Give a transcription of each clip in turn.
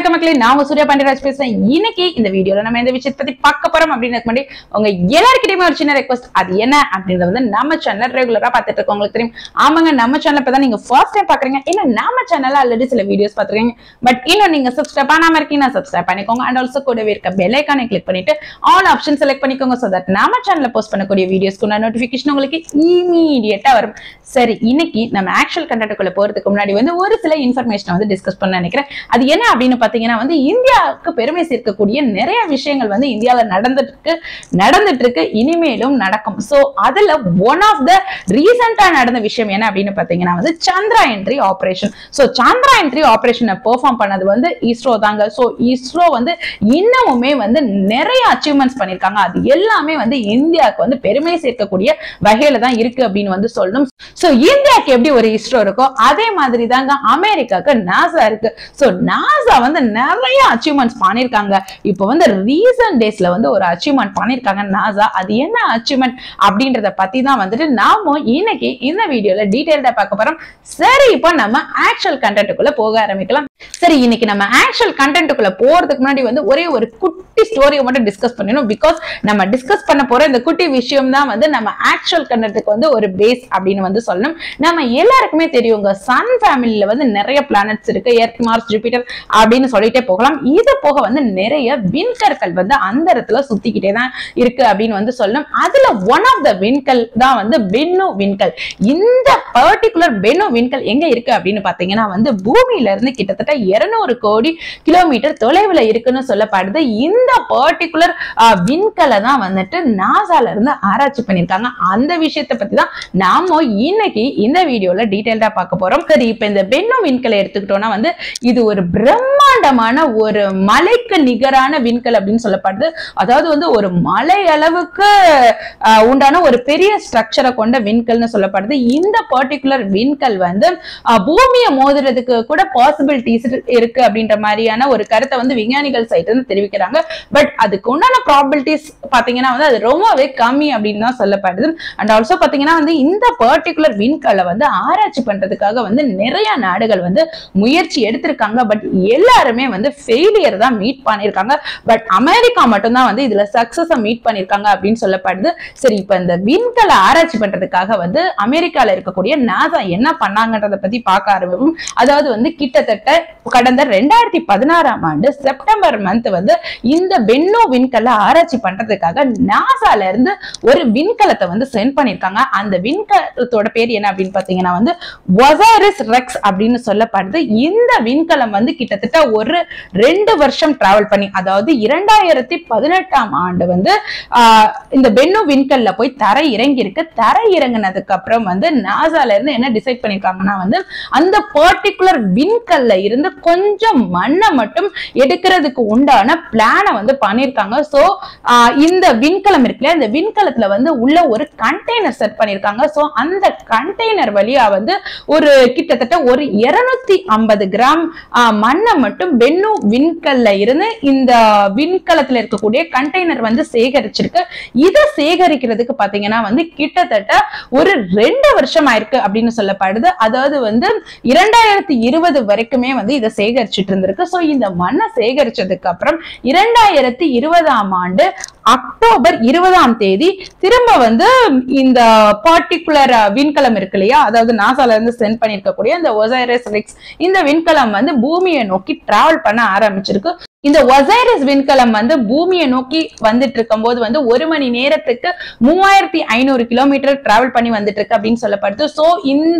வணக்கம் மக்களே நான் உங்க சூர்யா பாண்டியராஜ் பேசுறேன் இன்னைக்கு இந்த வீடியோல நம்ம எந்த விஷயத்தை பத்தி பார்க்க போறோம் அப்படின்னு முன்னாடி உங்க எல்லாருக்கிட்டையுமே ஒரு சின்ன ரெக்வஸ்ட் அது என்ன அப்படின்றத வந்து நம்ம சேனல் ரெகுலரா பார்த்துட்டு இருக்கோம் உங்களுக்கு தெரியும் ஆமாங்க நம்ம சேனல் இப்பதான் நீங்க ஃபர்ஸ்ட் டைம் பாக்குறீங்க ஏன்னா நம்ம சேனல்ல ஆல்ரெடி சில வீடியோஸ் பாத்துருக்கீங்க பட் இன்னும் நீங்க சப்ஸ்கிரைப் பண்ணாம இருக்கீங்கன்னா சப்ஸ்கிரைப் பண்ணிக்கோங்க அண்ட் ஆல்சோ கூடவே இருக்க பெல் ஐக்கானை கிளிக் பண்ணிட்டு ஆல் ஆப்ஷன் செலக்ட் பண்ணிக்கோங்க சோ தட் நம்ம சேனல்ல போஸ்ட் பண்ணக்கூடிய வீடியோஸ்க்கு நோட்டிபிகேஷன் உங்களுக்கு இமீடியட்டா வரும் சரி இன்னைக்கு நம்ம ஆக்சுவல் கண்டென்ட்டுக்குள்ள போறதுக்கு முன்னாடி வந்து ஒரு சில இன்ஃபர்மேஷன் வந்து டிஸ்கஸ் பண்ண நினைக்கிறேன் அது என்ன அப்படின்னு பாத்தீங்கன்னா வந்து இந்தியாவுக்கு பெருமை சேர்க்கக்கூடிய நிறைய விஷயங்கள் வந்து இந்தியால நடந்துட்டு இருக்கு நடந்துட்டு இருக்கு இனிமேலும் நடக்கும் சோ அதுல ஒன் ஆஃப் த ரீசெண்டா நடந்த விஷயம் என்ன அப்படின்னு பாத்தீங்கன்னா வந்து Chandra entry operation so Chandra entry ஆபரேஷனை பெர்ஃபார்ம் பண்ணது வந்து இஸ்ரோ தாங்க சோ இஸ்ரோ வந்து இன்னமுமே வந்து நிறைய அச்சீவ்மெண்ட்ஸ் பண்ணிருக்காங்க அது எல்லாமே வந்து இந்தியாவுக்கு வந்து பெருமை சேர்க்கக்கூடிய வகையில தான் இருக்கு அப்படின்னு வந்து சொல்லணும் சோ இந்தியாவுக்கு எப்படி ஒரு இஸ்ரோ இருக்கோ அதே மாதிரி தாங்க அமெரிக்காவுக்கு நாசா இருக்கு சோ நாசா வந்து நிறைய அச்சீவ்மெண்ட்ஸ் பண்ணிருக்காங்க இப்போ வந்து ரீசன்ட் டேஸ்ல வந்து ஒரு அச்சீவ்மெண்ட் பண்ணிருக்காங்க நாசா அது என்ன அச்சீவ்மெண்ட் அப்படின்றத பத்தி தான் வந்துட்டு நாம இன்னைக்கு இந்த வீடியோல டீடைல்டா பார்க்க போறோம் சரி இப்போ நம்ம ஆக்சுவல் கண்டென்ட்டுக்குள்ள போக ஆரம்பிக்கலாம் சரி இன்னைக்கு நம்ம ஆக்சுவல் கண்டென்ட்டுக்குள்ள போறதுக்கு முன்னாடி வந்து ஒரே ஒரு குட்டி ஸ்டோரியை மட்டும் டிஸ்கஸ் பண்ணணும் பிகாஸ் நம்ம டிஸ்கஸ் பண்ண போற இந்த குட்டி விஷயம் தான் வந்து நம்ம ஆக்சுவல் கண்டென்ட்டுக்கு வந்து ஒரு பேஸ் அப்படின்னு வந்து சொல்லணும் நம்ம எல்லாருக்குமே தெரியுங்க சன் ஃபேமிலியில வந்து நிறைய பிளானட்ஸ் இருக்கு எர்த் மார்ஸ் ஜூபிட்டர் அப்படின்னு சொல்லிட்டே போகலாம் இது போக வந்து நிறைய விண்கற்கள் வந்து அந்த இடத்துல சுத்திக்கிட்டே தான் இருக்கு அப்படின்னு வந்து சொல்லணும் அதுல ஒன் ஆஃப் த விண்கல் தான் வந்து பென்னு விண்கல் இந்த பர்டிகுலர் பென்னு விண்கல் எங்க இருக்கு அப்படின்னு பாத்தீங்கன்னா வந்து பூமியில இருந்து கிட்டத்தட்ட இருநூறு கோடி கிலோமீட்டர் தொலைவுல இருக்குன்னு சொல்லப்படுது இந்த பர்டிகுலர் விண்கலை தான் வந்துட்டு நாசால இருந்து ஆராய்ச்சி பண்ணிருக்காங்க அந்த விஷயத்தை பத்தி தான் நாம இன்னைக்கு இந்த வீடியோல டீடைல்டா பார்க்க போறோம் சரி இப்ப இந்த பென்னு விண்கலை எடுத்துக்கிட்டோம்னா வந்து இது ஒரு பிரம்மாண்டமான ஒரு மலைக்கு நிகரான விண்கல் அப்படின்னு சொல்லப்படுது அதாவது வந்து ஒரு மலை அளவுக்கு ஆஹ், உண்டான ஒரு பெரிய ஸ்ட்ரக்சரை கொண்ட விண்கல்னு சொல்லப்படுது இந்த பர்டிகுலர் விண்கல் வந்து ஆஹ், பூமியை மோதுறதுக்கு கூட பாசிபிலிட்டிஸ் இருக்கு அப்படின்ற மாதிரியான ஒரு கருத்தை வந்து விஞ்ஞானிகள் சைட் இருந்து தெரிவிக்கிறாங்க பட் அதுக்கு உண்டான ப்ராபிலிட்டிஸ் பாத்தீங்கன்னா வந்து அது ரொம்பவே கம்மி அப்படின்னு தான் சொல்லப்படுது அண்ட் ஆல்சோ பாத்தீங்கன்னா வந்து இந்த பர்டிகுலர் விண்கல்லை வந்து ஆராய்ச்சி பண்றதுக்காக வந்து நிறைய நாடுகள் வந்து முயற்சி எடுத்திருக்காங்க பட் எல்லாருமே வந்து ஃபெயிலியர் தான் மீட் பண்ணிருக்காங்க பட் அமெரிக்கா மட்டும்தான் வந்து இதுல சக்சஸ் மீட் பண்ணிருக்காங்க அப்படின்னு சொல்லப்படுது சரி இப்ப இந்த விண்கலை ஆராய்ச்சி பண்றதுக்காக வந்து அமெரிக்கால இருக்கக்கூடிய நாசா என்ன பண்ணாங்கன்றத பத்தி பார்க்க ஆரம்பிப்போம் அதாவது வந்து கிட்டத்தட்ட கடந்த ரெண்டாயிரத்தி பதினாறாம் ஆண்டு செப்டம்பர் மந்த் வந்து இந்த பென்னோ விண்கல்லை ஆராய்ச்சி பண்றதுக்காக நாசால இருந்து ஒரு விண்கலத்தை வந்து சென்ட் பண்ணிருக்காங்க அந்த விண்கலத்தோட பேர் என்ன அப்படின்னு பாத்தீங்கன்னா வந்து ஒசாரிஸ் ரெக்ஸ் அப்படின்னு சொல்லப்படுது இந்த விண்கலம் வந்து கிட்டத்தட்ட ஒரு ரெண்டு வருஷம் டிராவல் பண்ணி அதாவது இரண்டாயிரத்தி பதினெட்டாம் ஆண்டு வந்து ஆஹ், இந்த பென்னு விண்கல்ல போய் தரை இறங்கி இருக்கு தரை இறங்கினதுக்கு அப்புறம் வந்து நாசால இருந்து என்ன டிசைட் பண்ணிருக்காங்கன்னா வந்து அந்த பர்டிகுலர் விண்கல்ல இருந்து கொஞ்சம் மண்ணை மட்டும் எடுக்கிறதுக்கு உண்டான பிளானை வந்து பண்ணிருக்காங்க சோ இந்த விண்கலம் இருக்குல்ல இந்த விண்கலத்துல வந்து உள்ள ஒரு கண்டெய்னர் செட் பண்ணிருக்காங்க சோ அந்த கண்டெய்னர் வழியா வந்து ஒரு கிட்டத்தட்ட ஒரு இருநூத்தி ஐம்பது கிராம் ஆஹ், மண்ணை மட்டும் பென்னு விண்கல்ல இருந்து இந்த விண்கலத்துல இருக்கக்கூடிய கண்டெய்னர் வந்து சேகரிச்சிருக்கு இதை சேகரிக்கிறதுக்கு பாத்தீங்கன்னா வந்து கிட்டத்தட்ட ஒரு ரெண்டு வருஷம் ஆயிருக்கு அப்படின்னு சொல்லப்படுது அதாவது வந்து இரண்டாயிரத்தி இருபது வரைக்குமே வந்து இதை சேகரிச்சுட்டு இருந்திருக்கு சோ இந்த மண்ணை சேகரிச்சதுக்கு அப்புறம் இரண்டாயிரத்தி இருபதாம் ஆண்டு அக்டோபர் இருபதாம் தேதி திரும்ப வந்து இந்த பர்டிகுலர் விண்கலம் இருக்கு இல்லையா அதாவது நாசால இருந்து சென்ட் பண்ணிருக்கக்கூடிய இந்த ஒசைரஸ் ரிக்ஸ் இந்த விண்கலம் வந்து பூமியை நோக்கி டிராவல் பண்ண ஆரம்பிச்சிருக்கு இந்த ஒசைரஸ் விண்கலம் வந்து பூமியை நோக்கி வந்துட்டு இருக்கும்போது வந்து ஒரு மணி நேரத்துக்கு மூவாயிரத்தி ஐநூறு கிலோமீட்டர் டிராவல் பண்ணி வந்துட்டு இருக்கு அப்படின்னு சொல்லப்படுது சோ இந்த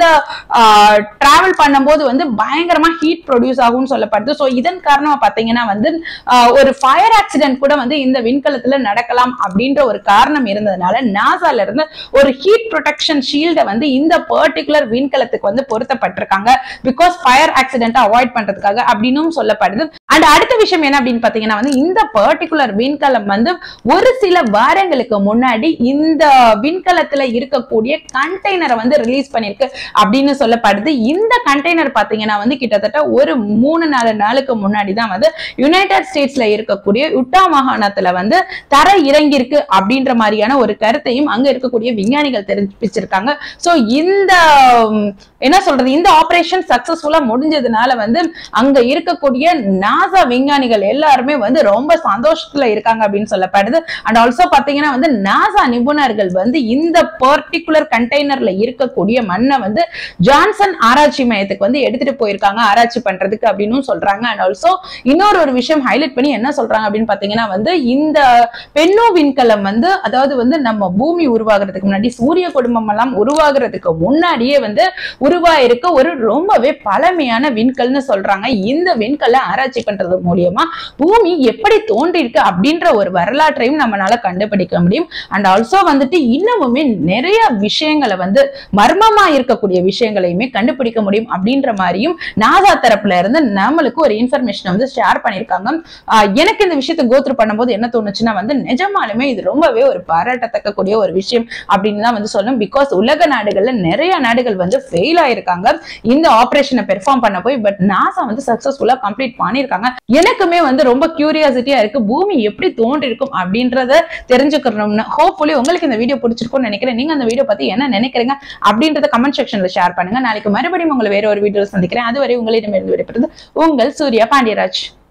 டிராவல் பண்ணும்போது வந்து பயங்கரமா ஹீட் ப்ரொடியூஸ் ஆகும்னு சொல்லப்படுது சோ இதன் காரணமா பாத்தீங்கன்னா வந்து ஆஹ், ஒரு ஃபயர் ஆக்சிடென்ட் கூட வந்து இந்த விண்கலத்துல நடக்கலாம் அப்படின்ற ஒரு காரணம் இருந்ததுனால நாசால இருந்து ஒரு ஹீட் ப்ரொடெக்ஷன் ஷீல்டை வந்து இந்த பர்டிகுலர் விண்கலத்துக்கு வந்து பொருத்தப்பட்டிருக்காங்க பிகாஸ் ஃபயர் ஆக்சிடென்ட் அவாய்ட் பண்றதுக்காக அப்படின்னும் சொல்லப்படுது அண்ட் அடுத்த விஷயம் என்ன என்ன அப்படின்னு பாத்தீங்கன்னா வந்து இந்த பர்டிகுலர் விண்கலம் வந்து ஒரு சில வாரங்களுக்கு முன்னாடி இந்த விண்கலத்துல இருக்கக்கூடிய கண்டெய்னரை வந்து ரிலீஸ் பண்ணிருக்கு அப்படின்னு சொல்லப்படுது இந்த கண்டெய்னர் பாத்தீங்கன்னா வந்து கிட்டத்தட்ட ஒரு மூணு நாலு நாளுக்கு முன்னாடி தான் வந்து யுனைடெட் ஸ்டேட்ஸ்ல இருக்கக்கூடிய யுட்டா மாகாணத்துல வந்து தர இறங்கியிருக்கு அப்படின்ற மாதிரியான ஒரு கருத்தையும் அங்க இருக்கக்கூடிய விஞ்ஞானிகள் தெரிவிச்சிருக்காங்க சோ இந்த உம், என்ன சொல்றது இந்த ஆபரேஷன் சக்சஸ்ஃபுல்லா முடிஞ்சதுனால வந்து அங்க இருக்கக்கூடிய நாசா விஞ்ஞானிகள் எல்லாருமே வந்து ரொம்ப சந்தோஷத்துல இருக்காங்க அப்படின்னு சொல்லப்படுது அண்ட் ஆல்சோ பாத்தீங்கன்னா வந்து நாசா நிபுணர்கள் வந்து இந்த பர்டிகுலர் கண்டெய்னர்ல இருக்கக்கூடிய மண்ணை வந்து ஜான்சன் ஆராய்ச்சி மையத்துக்கு வந்து எடுத்துட்டு போயிருக்காங்க ஆராய்ச்சி பண்றதுக்கு அப்படின்னு சொல்றாங்க அண்ட் ஆல்சோ இன்னொரு ஒரு விஷயம் ஹைலைட் பண்ணி என்ன சொல்றாங்க அப்படின்னு பாத்தீங்கன்னா வந்து இந்த பெண்ணோ விண்கலம் வந்து அதாவது வந்து நம்ம பூமி உருவாகிறதுக்கு முன்னாடி சூரிய குடும்பம் எல்லாம் உருவாகிறதுக்கு முன்னாடியே வந்து உருவாயிருக்க ஒரு ரொம்பவே பழமையான விண்கல்னு சொல்றாங்க இந்த விண்கல்லை ஆராய்ச்சி பண்றது மூலியமா பூமி எப்படி தோன்றிருக்கு அப்படின்ற ஒரு வரலாற்றையும் நம்மளால கண்டுபிடிக்க முடியும் அண்ட் ஆல்சோ வந்துட்டு இன்னமுமே நிறைய விஷயங்களை வந்து மர்மமா இருக்கக்கூடிய விஷயங்களையுமே கண்டுபிடிக்க முடியும் அப்படின்ற மாதிரியும் நாசா தரப்புல இருந்து நம்மளுக்கு ஒரு இன்ஃபர்மேஷன் வந்து ஷேர் பண்ணியிருக்காங்க ஆஹ் எனக்கு இந்த விஷயத்தை கோத்ரு பண்ணும்போது என்ன தோணுச்சுன்னா வந்து நிஜமாலுமே இது ரொம்பவே ஒரு பாராட்டத்தக்க கூடிய ஒரு விஷயம் அப்படின்னு தான் வந்து சொல்லணும் பிகாஸ் உலக நாடுகள்ல நிறைய நாடுகள் வந்து ஃபெயில் ஆயிருக்காங்க இந்த ஆபரேஷனை பெர்ஃபார்ம் பண்ண போய் பட் நாசா வந்து சக்சஸ்ஃபுல்லா கம்ப்ளீட் பண்ணியிருக்காங்க எனக்குமே வந்து ரொம்ப கியூரியாசிட்டியா இருக்கு பூமி எப்படி தோன்றிருக்கும் அப்படின்றத தெரிஞ்சுக்கணும்னு ஹோப்ஃபுல்லி உங்களுக்கு இந்த வீடியோ பிடிச்சிருக்கும்னு நினைக்கிறேன் நீங்க அந்த வீடியோ பத்தி என்ன நினைக்கிறீங்க அப்படின்றத கமெண்ட் செக்ஷன்ல ஷேர் பண்ணுங்க நாளைக்கு மறுபடியும் உங்களை வேற ஒரு வீடியோ சந்திக்கிறேன் அதுவரை உங்களிடமிருந்து விடைபெறுது உங்கள் சூர்யா பாண்டியராஜ்